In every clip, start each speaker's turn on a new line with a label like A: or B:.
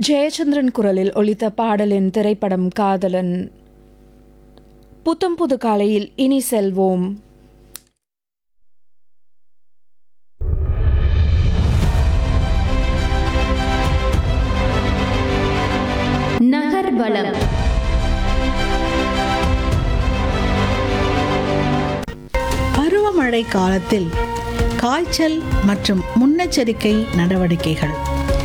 A: ஜெயச்சந்திரன் குரலில் ஒலித்த பாடலின் திரைப்படம் காதலன் புத்தம் புது காலையில் இனி செல்வோம்
B: நகர்வலம்
C: பருவமழை காலத்தில் காய்ச்சல் மற்றும் முன்னெச்சரிக்கை நடவடிக்கைகள்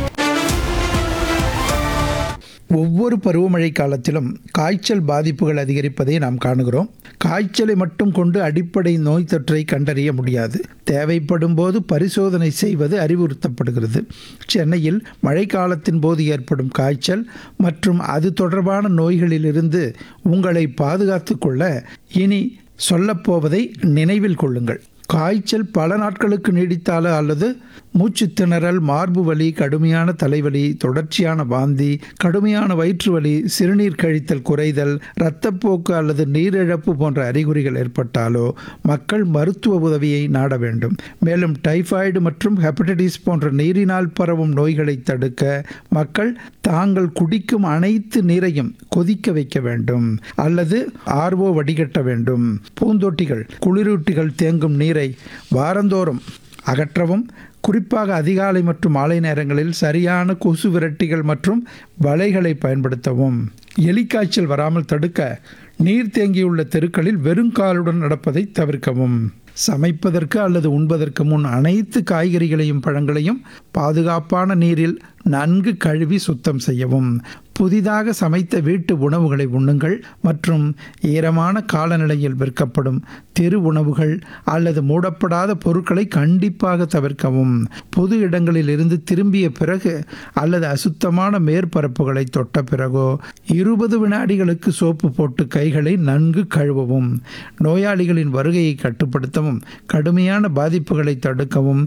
D: ஒவ்வொரு பருவமழை காலத்திலும் காய்ச்சல் பாதிப்புகள் அதிகரிப்பதை நாம் காணுகிறோம் காய்ச்சலை மட்டும் கொண்டு அடிப்படை நோய் தொற்றை கண்டறிய முடியாது தேவைப்படும் போது பரிசோதனை செய்வது அறிவுறுத்தப்படுகிறது சென்னையில் மழைக்காலத்தின் போது ஏற்படும் காய்ச்சல் மற்றும் அது தொடர்பான நோய்களிலிருந்து உங்களை பாதுகாத்துக் கொள்ள இனி சொல்லப்போவதை நினைவில் கொள்ளுங்கள் காய்ச்சல் பல நாட்களுக்கு நீடித்தாலோ அல்லது மூச்சு திணறல் மார்பு வலி கடுமையான தலைவலி தொடர்ச்சியான வாந்தி கடுமையான வயிற்று வலி சிறுநீர் கழித்தல் குறைதல் இரத்தப்போக்கு அல்லது நீரிழப்பு போன்ற அறிகுறிகள் ஏற்பட்டாலோ மக்கள் மருத்துவ உதவியை நாட வேண்டும் மேலும் டைபாய்டு மற்றும் ஹெப்படைட்டிஸ் போன்ற நீரினால் பரவும் நோய்களை தடுக்க மக்கள் தாங்கள் குடிக்கும் அனைத்து நீரையும் கொதிக்க வைக்க வேண்டும் அல்லது ஆர்வோ வடிகட்ட வேண்டும் பூந்தொட்டிகள் குளிரூட்டிகள் தேங்கும் நீரை வாரந்தோறும் அகற்றவும் குறிப்பாக அதிகாலை மற்றும் மாலை நேரங்களில் சரியான கொசு விரட்டிகள் மற்றும் வலைகளை பயன்படுத்தவும் எலிக்காய்ச்சல் வராமல் தடுக்க நீர் தேங்கியுள்ள தெருக்களில் வெறுங்காலுடன் நடப்பதை தவிர்க்கவும் சமைப்பதற்கு அல்லது உண்பதற்கு முன் அனைத்து காய்கறிகளையும் பழங்களையும் பாதுகாப்பான நீரில் நன்கு கழுவி சுத்தம் செய்யவும் புதிதாக சமைத்த வீட்டு உணவுகளை உண்ணுங்கள் மற்றும் ஈரமான காலநிலையில் விற்கப்படும் தெரு உணவுகள் அல்லது மூடப்படாத பொருட்களை கண்டிப்பாக தவிர்க்கவும் பொது இடங்களில் இருந்து திரும்பிய பிறகு அல்லது அசுத்தமான மேற்பரப்புகளை தொட்ட பிறகோ இருபது வினாடிகளுக்கு சோப்பு போட்டு கைகளை நன்கு கழுவவும் நோயாளிகளின் வருகையை கட்டுப்படுத்தவும் கடுமையான பாதிப்புகளை தடுக்கவும்